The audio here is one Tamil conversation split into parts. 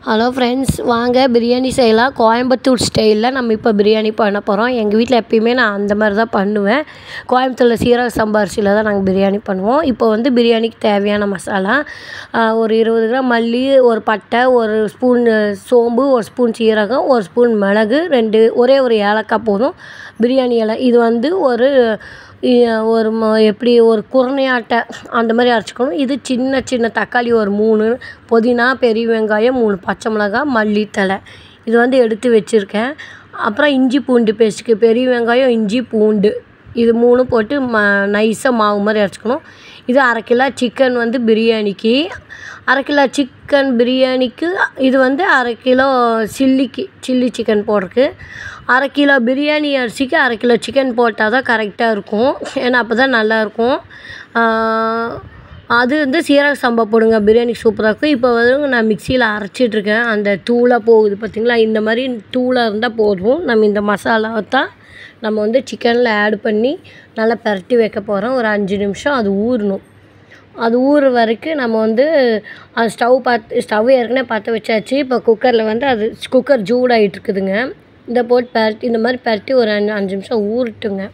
ஹலோ ஃப்ரெண்ட்ஸ் வாங்க பிரியாணி செய்யலாம் கோயம்புத்தூர் ஸ்டைலில் நம்ம இப்போ பிரியாணி பண்ண போகிறோம் எங்கள் வீட்டில் எப்பயுமே நான் அந்த மாதிரி தான் பண்ணுவேன் கோயம்புத்தூரில் சீரக சம்பா அரிசியில் தான் நாங்கள் பிரியாணி பண்ணுவோம் இப்போ வந்து பிரியாணிக்கு தேவையான மசாலா ஆஹ், ஒரு இருபது கிராம் மல்லி ஒரு பட்டை ஒரு ஸ்பூன் சோம்பு ஒரு ஸ்பூன் சீரகம் ஒரு ஸ்பூன் மிளகு ரெண்டு ஒரே ஒரு ஏலக்காய் போதும் பிரியாணி இலை இது வந்து ஒரு இ- ஒரு ம- எப்படி ஒரு குருணையாட்டை அந்த மாதிரி அரைச்சிக்கணும் இது சின்ன சின்ன தக்காளி ஒரு மூணு புதினா பெரிய வெங்காயம் மூணு பச்சை மிளகாய் மல்லித்தழை இது வந்து எடுத்து வச்சுருக்கேன் அப்புறம் இஞ்சி பூண்டு பேஸ்ட்டுக்கு பெரிய வெங்காயம் இஞ்சி பூண்டு இது மூணு போட்டு ம நைஸாக மாவு மாதிரி அரைச்சிக்கணும் இது அரை கிலோ சிக்கன் வந்து பிரியாணிக்கு அரை கிலோ சிக்கன் பிரியாணிக்கு இது வந்து அரை கிலோ சில்லிக்கு சில்லி சிக்கன் போடுறதுக்கு அரை கிலோ பிரியாணி அரிசிக்கு அரை கிலோ சிக்கன் போட்டால் தான் கரெக்டாக இருக்கும் ஏன்னா அப்போ தான் நல்லாயிருக்கும் அது வந்து சீரக சம்பா போடுங்க பிரியாணி சூப்பராக இருக்கும் இப்போ வந்து நான் மிக்சியில் அரைச்சிட்ருக்கேன் அந்த தூளாக போகுது பார்த்தீங்களா இந்த மாதிரி தூளாக இருந்தால் போதும் நம்ம இந்த மசாலாவை தான் நம்ம வந்து சிக்கனில் ஆட் பண்ணி நல்லா பரட்டி வைக்க போகிறோம் ஒரு அஞ்சு நிமிஷம் அது ஊறணும் அது ஊறுற வரைக்கும் நம்ம வந்து அது ஸ்டவ் பார்த்து ஸ்டவ் ஏற்கனவே பற்ற வச்சாச்சு இப்போ குக்கரில் வந்து அது குக்கர் ஜூடாகிட்டு இருக்குதுங்க இந்த போட்டு பரட்டி இந்த மாதிரி பரட்டி ஒரு அஞ்சு அஞ்சு நிமிஷம் ஊறட்டுங்க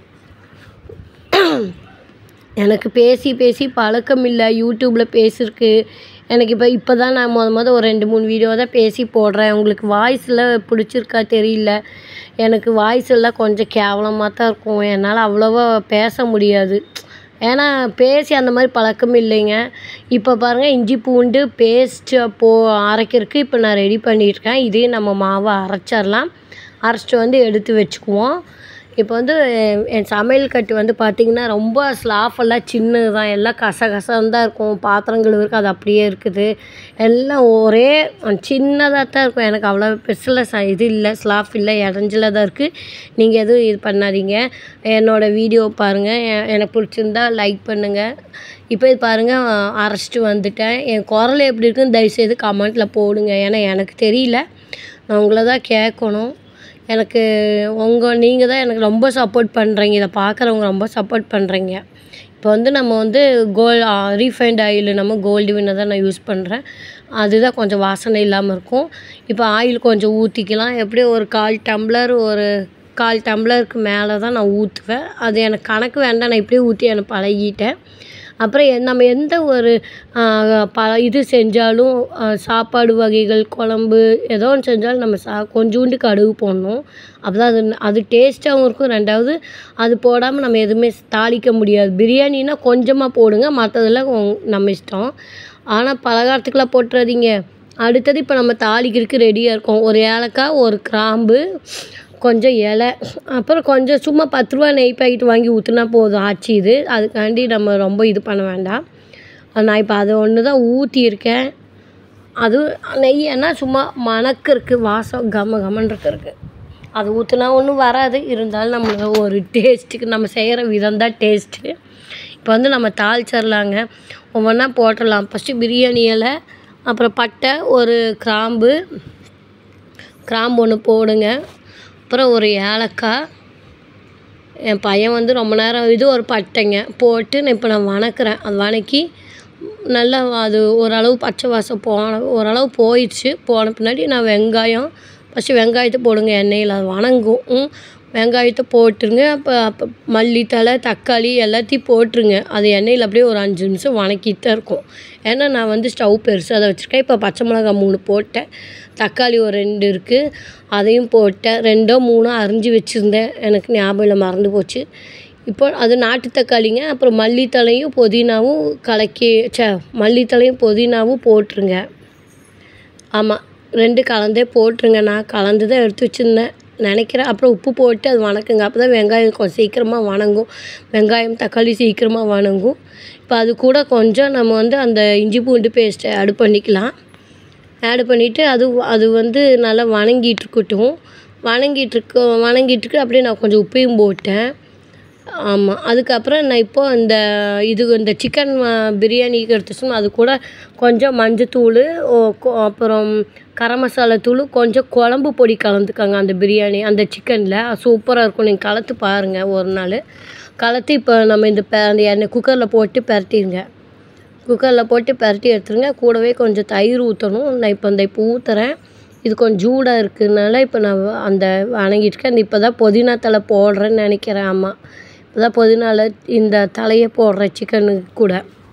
எனக்கு பேசி பேசி பழக்கம் இல்லை யூடியூப்பில் பேசியிருக்கு எனக்கு இப்போ இப்போ தான் நான் முத முத ஒரு ரெண்டு மூணு வீடியோ தான் பேசி போடுறேன் உங்களுக்கு வாய்ஸில் பிடிச்சிருக்கா தெரியல எனக்கு வாய்ஸ் எல்லாம் கொஞ்சம் கேவலமாக தான் இருக்கும் என்னால் அவ்வளோவா பேச முடியாது ஏன்னா பேசி அந்த மாதிரி பழக்கம் இல்லைங்க இப்போ பாருங்கள் இஞ்சி பூண்டு பேஸ்ட்டு போ அரைக்கிறதுக்கு இப்போ நான் ரெடி பண்ணியிருக்கேன் இதே நம்ம மாவை அரைச்சிடலாம் அரைச்சிட்டு வந்து எடுத்து வச்சுக்குவோம் இப்போ வந்து என் என் சமையல் கட்டு வந்து பார்த்திங்கன்னா ரொம்ப ஸ்லாஃபெல்லாம் சின்னது தான் எல்லாம் கச கசன்னு தான் இருக்கும் பாத்திரங்கள் இருக்குது அது அப்படியே இருக்குது எல்லாம் ஒரே சின்னதாக தான் இருக்கும் எனக்கு அவ்வளோ பெருசில் ச இது இல்லை ஸ்லாஃப் இல்லை இடைஞ்சல தான் இருக்குது நீங்கள் எதுவும் இது பண்ணாதீங்க என்னோடய வீடியோ பாருங்கள் எ- எனக்கு பிடிச்சிருந்தா லைக் பண்ணுங்கள் இப்போ இது பாருங்கள் அரைச்சிட்டு வந்துட்டேன் என் குரல் எப்படி இருக்குன்னு தயவுசெய்து கமெண்ட்டில் போடுங்க ஏன்னா எனக்கு தெரியல நான் உங்களை தான் கேட்கணும் எனக்கு உங்கள் நீங்கள் தான் எனக்கு ரொம்ப சப்போர்ட் பண்ணுறீங்க இதை பார்க்குறவங்க ரொம்ப சப்போர்ட் பண்ணுறீங்க இப்போ வந்து நம்ம வந்து கோல் ரீஃபைண்ட் ஆயில் நம்ம கோல்டு வின்னர் தான் நான் யூஸ் பண்ணுறேன் அதுதான் கொஞ்சம் வாசனை இல்லாமல் இருக்கும் இப்போ ஆயில் கொஞ்சம் ஊற்றிக்கலாம் எப்படியும் ஒரு கால் டம்ளர் ஒரு கால் டம்ளருக்கு மேலே தான் நான் ஊற்றுவேன் அது எனக்கு கணக்கு வேண்டாம் நான் இப்படியே ஊற்றி எனக்கு பழகிட்டேன் அப்புறம் எ- நம்ம எந்த ஒரு ஆ, ப இது செஞ்சாலும் ஆ, சாப்பாடு வகைகள் குழம்பு ஏதோ ஒன்று செஞ்சாலும் நம்ம சா கொஞ்சோண்டு கடுகு போடணும் அப்போ தான் அது அது டேஸ்ட்டாகவும் இருக்கும் ரெண்டாவது அது போடாமல் நம்ம எதுவுமே தாளிக்க முடியாது பிரியாணினா கொஞ்சமாக போடுங்க மற்றதெல்லாம் நம்ம இஷ்டம் ஆனால் பலகாரத்துக்கெலாம் போட்டுறாதீங்க அடுத்தது இப்போ நம்ம தாளிக்கிறதுக்கு ரெடியாக இருக்கோம் ஒரு ஏலக்காய் ஒரு கிராம்பு கொஞ்சம் இலை அப்புறம் கொஞ்சம் சும்மா பத்து ரூபா நெய் பாக்கெட் வாங்கி ஊற்றுனா போதும் ஆச்சு இது அதுக்காண்டி நம்ம ரொம்ப இது பண்ண வேண்டாம் அது நான் இப்போ அதை ஒன்று தான் ஊற்றியிருக்கேன் அது நெய் என்ன சும்மா மணக்கிறதுக்கு வாசம் கம கமன்றது இருக்குது அது ஊற்றுனா ஒன்றும் வராது இருந்தாலும் நம்மளுக்கு ஒரு டேஸ்ட்டுக்கு நம்ம செய்கிற விதம் தான் டேஸ்ட்டு இப்போ வந்து நம்ம தாளிச்சிடலாங்க ஒவ்வொன்றா போட்டுடலாம் ஃபஸ்ட்டு பிரியாணி இலை அப்புறம் பட்டை ஒரு கிராம்பு கிராம்பு ஒன்று போடுங்க அப்புறம் ஒரு ஏலக்காய் என் பையன் வந்து ரொம்ப நேரம் இது ஒரு பட்டைங்க போட்டு நான் இப்போ நான் வணக்கிறேன் அது வணக்கி நல்லா அது ஓரளவு பச்சை வாசம் போன ஓரளவு போயிடுச்சு போன பின்னாடி நான் வெங்காயம் ஃபஸ்ட்டு வெங்காயத்தை போடுங்க எண்ணெயில் அது வணங்கும் ம். வெங்காயத்தை போட்டுருங்க அப்போ அப்போ மல்லித்தழை தக்காளி எல்லாத்தையும் போட்டுருங்க அது எண்ணெயில் அப்படியே ஒரு அஞ்சு நிமிஷம் வணக்கிட்டு தான் இருக்கும் ஏன்னா நான் வந்து ஸ்டவ் பெருசாக தான் வச்சுருக்கேன் இப்போ பச்சை மிளகாய் மூணு போட்டேன் தக்காளி ஒரு ரெண்டு இருக்குது அதையும் போட்டேன் ரெண்டோ மூணோ அரிஞ்சு வச்சுருந்தேன் எனக்கு ஞாபகம் இல்லை மறந்து போச்சு இப்போ அது நாட்டு தக்காளிங்க அப்புறம் மல்லித்தழையும் புதினாவும் கலக்கி சே மல்லித்தழையும் புதினாவும் போட்டுருங்க ஆமாம் ரெண்டு கலந்தே போட்டுருங்க நான் கலந்து தான் எடுத்து வச்சுருந்தேன் நினைக்கிறேன் அப்புறம் உப்பு போட்டு அது வணக்குங்க அப்போ தான் வெங்காயம் கொஞ்சம் சீக்கிரமாக வணங்கும் வெங்காயம் தக்காளி சீக்கிரமாக வணங்கும் இப்போ அது கூட கொஞ்சம் நம்ம வந்து அந்த இஞ்சி பூண்டு பேஸ்ட்டை ஆட் பண்ணிக்கலாம் ஆட் பண்ணிவிட்டு அது அது வந்து நல்லா வணங்கிட்டு இருக்கட்டும் வணங்கிட்டு இருக்க வணங்கிட்டு இருக்கு அப்படியே நான் கொஞ்சம் உப்பையும் போட்டேன் ஆமாம் அதுக்கப்புறம் நான் இப்போ இந்த இது இந்த சிக்கன் பிரியாணிக்கு எடுத்து சொன்னால் அது கூட கொஞ்சம் மஞ்சத்தூள் ஓ- கொ- அப்புறம் கரம் மசாலா தூள் கொஞ்சம் குழம்பு பொடி கலந்துக்கோங்க அந்த பிரியாணி அந்த சிக்கனில் சூப்பராக இருக்கும் நீங்கள் கலந்து பாருங்கள் ஒரு நாள் கலத்து இப்போ நம்ம இந்த ப அந்த எண்ணெய் குக்கரில் போட்டு பரட்டிடுங்க குக்கரில் போட்டு பரட்டி எடுத்துருங்க கூடவே கொஞ்சம் தயிர் ஊற்றணும் நான் இப்போ இந்த இப்போ ஊற்றுறேன் இது கொஞ்சம் சூடாக இருக்கிறதுனால இப்போ நான் அந்த வணங்கிட்டு இருக்கேன் இப்போ தான் புதினா தலை போடுறேன்னு நினைக்கிறேன் ஆமாம் இப்போ தான் புதினால இந்த தலையை போடுறேன் சிக்கனுக்கு கூட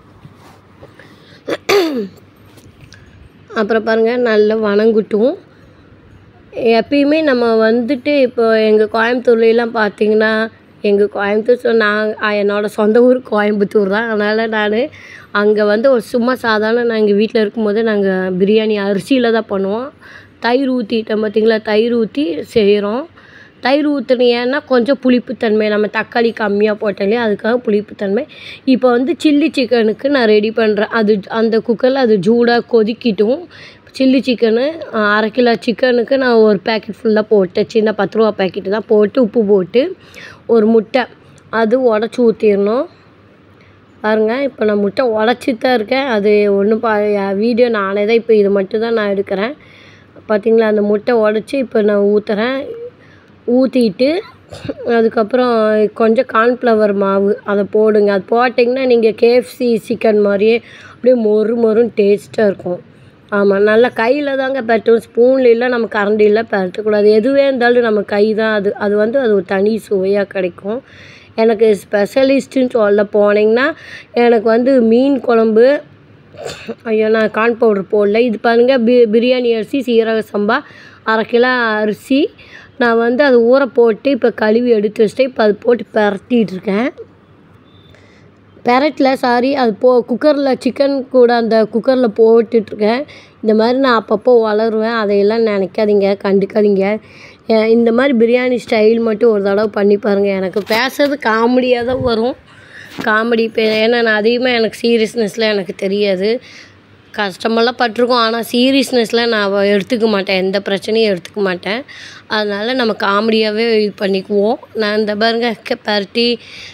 அப்புறம் பாருங்கள் நல்லா வணங்கட்டும் எப்பயுமே நம்ம வந்துட்டு இப்போ எங்கள் கோயம்புத்தூர்லாம் பார்த்தீங்கன்னா எங்கள் கோயம்புத்தூர் சொ நான் என்னோடய சொந்த ஊர் கோயம்புத்தூர் தான் அதனால் நான் அங்கே வந்து ஒரு சும்மா சாதாரண நான் எங்கள் வீட்டில் இருக்கும்போது நாங்கள் பிரியாணி அரிசியில் தான் பண்ணுவோம் தயிர் ஊற்றிட்டேன் பார்த்தீங்களா தயிர் ஊற்றி செய்கிறோம் தயிர் ஊற்றின ஏன்னா கொஞ்சம் புளிப்புத்தன்மை நம்ம தக்காளி கம்மியாக போட்டாலே அதுக்காக புளிப்புத்தன்மை இப்போ வந்து சில்லி சிக்கனுக்கு நான் ரெடி பண்ணுறேன் அது அந்த குக்கரில் அது சூடாக கொதிக்கிட்டும் சில்லி சிக்கனு அரை கிலோ சிக்கனுக்கு நான் ஒரு பேக்கெட் ஃபுல்லாக போட்டேன் சின்ன பத்து ரூபா பேக்கெட்டு தான் போட்டு உப்பு போட்டு ஒரு முட்டை அது உடச்சி ஊற்றிடணும் பாருங்கள் இப்போ நான் முட்டை உடச்சி தான் இருக்கேன் அது ஒன்றும் பா வீடியோ நானே தான் இப்போ இது மட்டும் தான் நான் எடுக்கிறேன் பார்த்திங்களா அந்த முட்டை உடச்சி இப்போ நான் ஊற்றுறேன் ஊற்றிட்டு அதுக்கப்புறம் கொஞ்சம் கார்ன்ஃப்ளவர் மாவு அதை போடுங்க அது போட்டிங்கன்னா நீங்கள் கேஎஃப்சி சிக்கன் மாதிரியே அப்படியே மொறு மொறுன்னு டேஸ்ட்டாக இருக்கும் ஆமாம் நல்லா கையில் தாங்க பெரட்டும் ஸ்பூனில் இல்லை நம்ம கரண்டியில் பெரட்டக்கூடாது எதுவே இருந்தாலும் நம்ம கை தான் அது அது வந்து அது ஒரு தனி சுவையாக கிடைக்கும் எனக்கு ஸ்பெஷலிஸ்ட்டுன்னு சொல்ல போனீங்கன்னா எனக்கு வந்து மீன் குழம்பு ஐயோ நான் கார்ன் பவுடர் போடல இது பாருங்கள் பி பிரியாணி அரிசி சீரக சம்பா அரை கிலோ அரிசி நான் வந்து அது ஊற போட்டு இப்போ கழுவி எடுத்து வச்சுட்டு இப்போ அது போட்டு பரட்டிகிட்டு இருக்கேன் பெரட்டில் சாரி அது போ குக்கரில் சிக்கன் கூட அந்த குக்கரில் போட்டுட்ருக்கேன் இந்த மாதிரி நான் அப்பப்போ வளருவேன் அதையெல்லாம் நினைக்காதீங்க கண்டுக்காதீங்க இந்த மாதிரி பிரியாணி ஸ்டைல் மட்டும் ஒரு தடவை பண்ணி பாருங்கள் எனக்கு பேசுறது காமெடியாக தான் வரும் காமெடி இப்போ ஏன்னா நான் அதிகமாக எனக்கு சீரியஸ்னஸில் எனக்கு தெரியாது கஷ்டமெல்லாம் பட்டிருக்கோம் ஆனால் சீரியஸ்னஸில் நான் எடுத்துக்க மாட்டேன் எந்த பிரச்சனையும் எடுத்துக்க மாட்டேன் அதனால் நம்ம காமெடியாகவே இது பண்ணிக்குவோம் நான் இந்த பாருங்க பரட்டி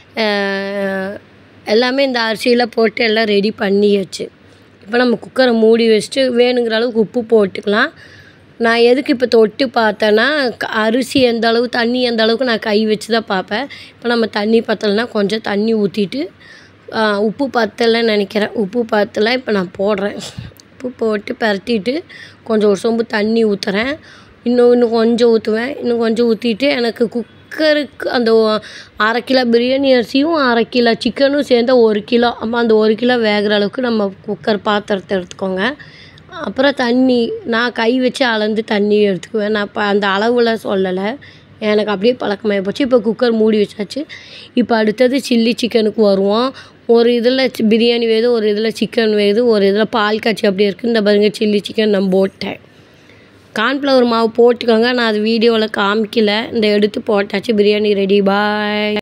எல்லாமே இந்த அரிசியில் போட்டு எல்லாம் ரெடி பண்ணியாச்சு இப்போ நம்ம குக்கரை மூடி வச்சுட்டு வேணுங்கிற அளவுக்கு உப்பு போட்டுக்கலாம் நான் எதுக்கு இப்போ தொட்டு பார்த்தேன்னா அரிசி எந்த அளவு தண்ணி எந்த அளவுக்கு நான் கை வச்சு தான் பார்ப்பேன் இப்போ நம்ம தண்ணி பத்தலைன்னா கொஞ்சம் தண்ணி ஊற்றிட்டு உப்பு பத்தலைன்னு நினைக்கிறேன் உப்பு பத்தலை இப்போ நான் போடுறேன் உப்பு போட்டு பரட்டிட்டு கொஞ்சம் ஒரு சொம்பு தண்ணி ஊற்றுறேன் இன்னும் இன்னும் கொஞ்சம் ஊற்றுவேன் இன்னும் கொஞ்சம் ஊற்றிட்டு எனக்கு குக்கருக்கு அந்த அரை கிலோ பிரியாணி அரிசியும் அரை கிலோ சிக்கனும் சேர்ந்து ஒரு கிலோ அம்மா அந்த ஒரு கிலோ வேகிற அளவுக்கு நம்ம குக்கர் பாத்திரத்தை எடுத்துக்கோங்க அப்புறம் தண்ணி நான் கை வச்சு அளந்து தண்ணி எடுத்துக்குவேன் நான் இப்போ அந்த அளவில் சொல்லலை எனக்கு அப்படியே பழக்கமாகி போச்சு இப்போ குக்கர் மூடி வச்சாச்சு இப்போ அடுத்தது சில்லி சிக்கனுக்கு வருவோம் ஒரு இதில் பிரியாணி வேகுது ஒரு இதில் சிக்கன் வேகுது ஒரு இதில் பால் காய்ச்சி அப்படி இருக்குது இந்த பாருங்க சில்லி சிக்கன் நான் போட்டேன் கார்ன்ஃப்ளவர் மாவு போட்டுக்கோங்க நான் அது வீடியோவில் காமிக்கல இந்த எடுத்து போட்டாச்சு பிரியாணி ரெடி பாய்